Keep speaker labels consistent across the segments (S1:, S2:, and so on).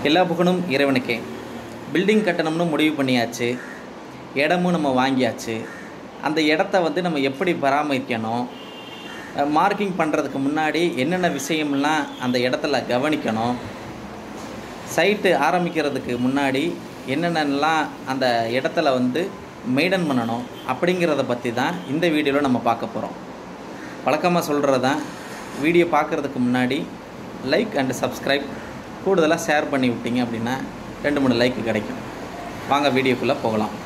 S1: எல்லா புகழும் இறைவனுக்கே பில்டிங் கட்டணும்னு முடிவு பண்ணியாச்சு இடமும் நம்ம வாங்கியாச்சு அந்த இடத்த வந்து நம்ம எப்படி பராமரிக்கணும் மார்க்கிங் பண்ணுறதுக்கு முன்னாடி என்னென்ன விஷயம்லாம் அந்த இடத்துல கவனிக்கணும் சைட்டு ஆரம்பிக்கிறதுக்கு முன்னாடி என்னென்னலாம் அந்த இடத்துல வந்து மெயின்டைன் பண்ணணும் அப்படிங்கிறத பற்றி தான் இந்த வீடியோவில் நம்ம பார்க்க போகிறோம் வழக்கமாக சொல்கிறது தான் வீடியோ பார்க்குறதுக்கு முன்னாடி லைக் அண்டு சப்ஸ்கிரைப் கூடுதலாக ஷேர் பண்ணி விட்டீங்க அப்படின்னா ரெண்டு மூணு லைக் கிடைக்கும் வாங்க வீடியோக்குள்ளே போகலாம்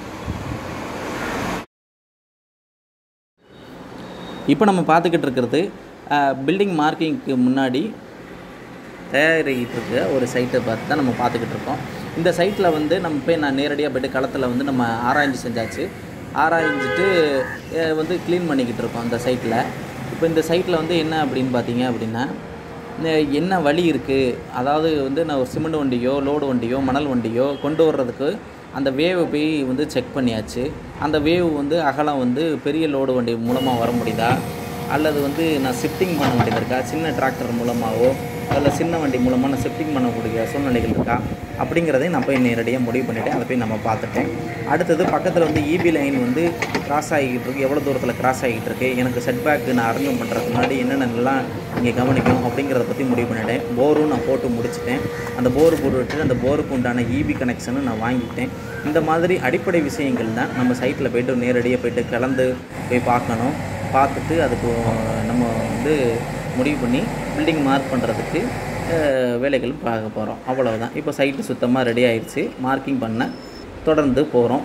S1: இப்போ நம்ம பார்த்துக்கிட்டு இருக்கிறது பில்டிங் மார்க்கிங்க்கு முன்னாடி தயாரிக்கிட்டு இருக்க ஒரு சைட்டை பார்த்து தான் நம்ம பார்த்துக்கிட்டு இருக்கோம் இந்த சைட்டில் வந்து நம்ம போய் நான் நேரடியாக போய்ட்டு களத்தில் வந்து நம்ம ஆராய்ச்சி செஞ்சாச்சு ஆராய்ஞ்சிட்டு அஹ், வந்து க்ளீன் பண்ணிக்கிட்டு இருக்கோம் அந்த சைட்டில் இப்போ இந்த சைட்டில் வந்து என்ன அப்படின்னு பார்த்தீங்க அப்படின்னா இந்த என்ன வழி இருக்குது அதாவது வந்து நான் ஒரு சிமெண்ட் வண்டியோ லோடு வண்டியோ மணல் வண்டியோ கொண்டு வர்றதுக்கு அந்த வேவை போய் வந்து செக் பண்ணியாச்சு அந்த வேவ் வந்து அகலம் வந்து பெரிய லோடு வண்டி மூலமாக வர முடியுதா அல்லது வந்து நான் ஷிஃப்டிங் பண்ண வேண்டியது இருக்கா சின்ன டிராக்டர் மூலமாகவோ அதில் சின்ன வண்டி மூலமாக நான் ஷிஃப்டிங் பண்ணக்கூடிய சூழ்நிலைகள் இருக்கா அப்படிங்கிறதையும் நான் போய் நேரடியாக முடிவு பண்ணிவிட்டேன் அதை போய் நம்ம பார்த்துட்டேன் அடுத்தது பக்கத்தில் வந்து இபி லைன் வந்து கிராஸ் ஆகிக்கிட்டு இருக்கு எவ்வளோ தூரத்தில் கிராஸ் ஆகிட்டு இருக்கு எனக்கு செட்பேக் நான் அரேஞ்ச் பண்ணுறதுக்கு முன்னாடி என்னென்னலாம் இங்கே கவனிக்கணும் அப்படிங்கிறத பற்றி முடிவு பண்ணிட்டேன் போரும் நான் போட்டு முடிச்சிட்டேன் அந்த போர் போட்டுட்டு அந்த போருக்கு உண்டான இபி கனெக்ஷனும் நான் வாங்கிட்டேன் இந்த மாதிரி அடிப்படை விஷயங்கள் தான் நம்ம சைட்டில் போய்ட்டு நேரடியாக போய்ட்டு கலந்து போய் பார்க்கணும் பார்த்துட்டு அதுக்கு நம்ம வந்து முடிவு பண்ணி பில்டிங் மார்க் பண்ணுறதுக்கு அஹ், வேலைகள் பார்க்க போகிறோம் அவ்வளவுதான் இப்போ சைட்டு சுத்தமாக ரெடி ஆயிடுச்சு மார்க்கிங் பண்ண தொடர்ந்து போகிறோம்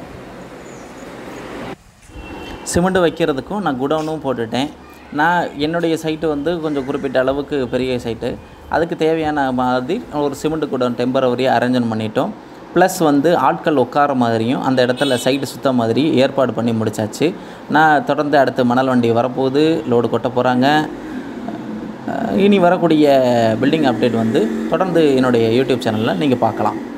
S1: சிமெண்ட் வைக்கிறதுக்கும் நான் குடோனும் போட்டுட்டேன் நான் என்னுடைய சைட்டு வந்து கொஞ்சம் குறிப்பிட்ட அளவுக்கு பெரிய சைட்டு அதுக்கு தேவையான மாதிரி ஒரு சிமெண்ட் குடோன் டெம்பரவரியாக அரேஞ்ச் பண்ணிட்டோம் ப்ளஸ் வந்து ஆட்கள் உட்கார மாதிரியும் அந்த இடத்துல சைட்டு சுத்த மாதிரி ஏற்பாடு பண்ணி முடிச்சாச்சு நான் தொடர்ந்து அடுத்து மணல் வண்டி வரப்போகுது லோடு கொட்ட போகிறாங்க இனி வரக்கூடிய பில்டிங் அப்டேட் வந்து தொடர்ந்து என்னுடைய யூடியூப் சேனலில் நீங்கள் பார்க்கலாம்